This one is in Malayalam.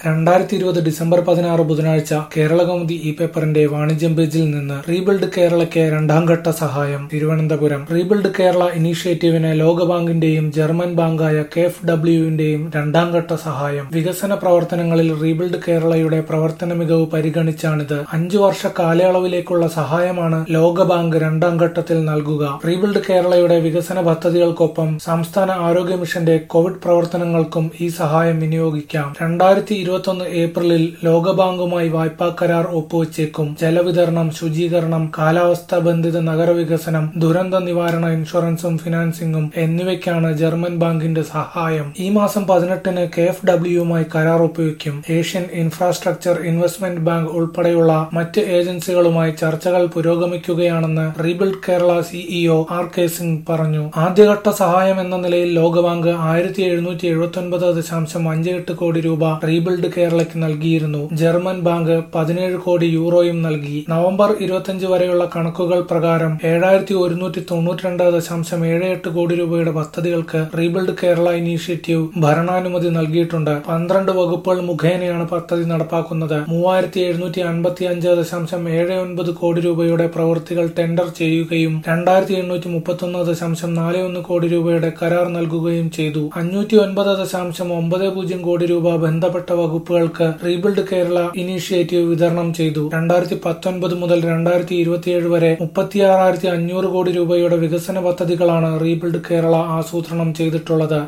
രണ്ടായിരത്തി ഇരുപത് ഡിസംബർ പതിനാറ് ബുധനാഴ്ച കേരളകൗമുദി ഇ പേപ്പറിന്റെ വാണിജ്യം പേജിൽ നിന്ന് റീബിൽഡ് കേരളയ്ക്ക് രണ്ടാംഘട്ട സഹായം തിരുവനന്തപുരം റീബിൽഡ് കേരള ഇനീഷ്യേറ്റീവിന് ലോകബാങ്കിന്റെയും ജർമ്മൻ ബാങ്കായ കെ എഫ് ഡബ്ല്യുവിന്റെയും രണ്ടാംഘട്ട സഹായം വികസന പ്രവർത്തനങ്ങളിൽ റീബിൽഡ് കേരളയുടെ പ്രവർത്തന മികവ് പരിഗണിച്ചാണിത് അഞ്ചു വർഷ കാലയളവിലേക്കുള്ള സഹായമാണ് ലോകബാങ്ക് രണ്ടാം ഘട്ടത്തിൽ നൽകുക റീബിൽഡ് കേരളയുടെ വികസന പദ്ധതികൾക്കൊപ്പം സംസ്ഥാന ആരോഗ്യ മിഷന്റെ കോവിഡ് പ്രവർത്തനങ്ങൾക്കും ഈ സഹായം വിനിയോഗിക്കാം രണ്ടായിരത്തി ഇരുപത്തൊന്ന് ഏപ്രിലിൽ ലോകബാങ്കുമായി വായ്പാ കരാർ ഒപ്പുവച്ചേക്കും ജലവിതരണം ശുചീകരണം കാലാവസ്ഥാ ബന്ധിത നഗരവികസനം ദുരന്ത നിവാരണ ഇൻഷുറൻസും ഫിനാൻസിംഗും എന്നിവയ്ക്കാണ് ജർമ്മൻ ബാങ്കിന്റെ സഹായം ഈ മാസം പതിനെട്ടിന് കെ എഫ് ഡബ്ല്യുമായി കരാർ ഒപ്പുവെക്കും ഏഷ്യൻ ഇൻഫ്രാസ്ട്രക്ചർ ഇൻവെസ്റ്റ്മെന്റ് ബാങ്ക് ഉൾപ്പെടെയുള്ള മറ്റ് ഏജൻസികളുമായി ചർച്ചകൾ പുരോഗമിക്കുകയാണെന്ന് rebuild Kerala CEO R K Singh പറഞ്ഞു ആദ്യഘട്ട സഹായം എന്ന നിലയിൽ ലോകബാങ്ക് ആയിരത്തി എഴുന്നൂറ്റി എഴുപത്തി ഒൻപത് ദശാംശം അഞ്ച് എട്ട് കോടി രൂപ റീബിൽഡ് കേരളയ്ക്ക് നൽകിയിരുന്നു ജർമ്മൻ ബാങ്ക് പതിനേഴ് കോടി യൂറോയും നൽകി നവംബർ ഇരുപത്തിയഞ്ച് വരെയുള്ള കണക്കുകൾ പ്രകാരം ഏഴായിരത്തി ഒരുന്നൂറ്റി തൊണ്ണൂറ്റിരണ്ട് ദശാംശം ഏഴ് എട്ട് കോടി രൂപയുടെ പദ്ധതികൾക്ക് റീബിൽഡ് കേരള ഇനീഷ്യേറ്റീവ് ഭരണാനുമതി നൽകിയിട്ടുണ്ട് പന്ത്രണ്ട് വകുപ്പുകൾ മുഖേനയാണ് പദ്ധതി നടപ്പാക്കുന്നത് മൂവായിരത്തി എഴുന്നൂറ്റി അൻപത്തി അഞ്ച് ദശാംശം ഏഴ് ഒൻപത് കോടി രൂപയുടെ പ്രവൃത്തികൾ ടെൻഡർ ചെയ്യുകയും രണ്ടായിരത്തി എണ്ണൂറ്റി മുപ്പത്തൊന്ന് ദശാംശം നാല് ഒന്ന് കോടി രൂപയുടെ കരാർ നൽകുകയും ചെയ്തു അഞ്ഞൂറ്റി ഒൻപത് ദശാംശം ഒമ്പത് പൂജ്യം കോടി രൂപ ബന്ധപ്പെട്ട വകുപ്പുകൾക്ക് റീബിൽഡ് കേരള ഇനീഷ്യേറ്റീവ് വിതരണം ചെയ്തു രണ്ടായിരത്തി പത്തൊൻപത് മുതൽ രണ്ടായിരത്തി ഇരുപത്തിയേഴ് വരെ മുപ്പത്തിയാറായിരത്തി അഞ്ഞൂറ് കോടി രൂപയുടെ വികസന പദ്ധതികളാണ് റീബിൽഡ് കേരള ആസൂത്രണം ചെയ്തിട്ടുള്ളത്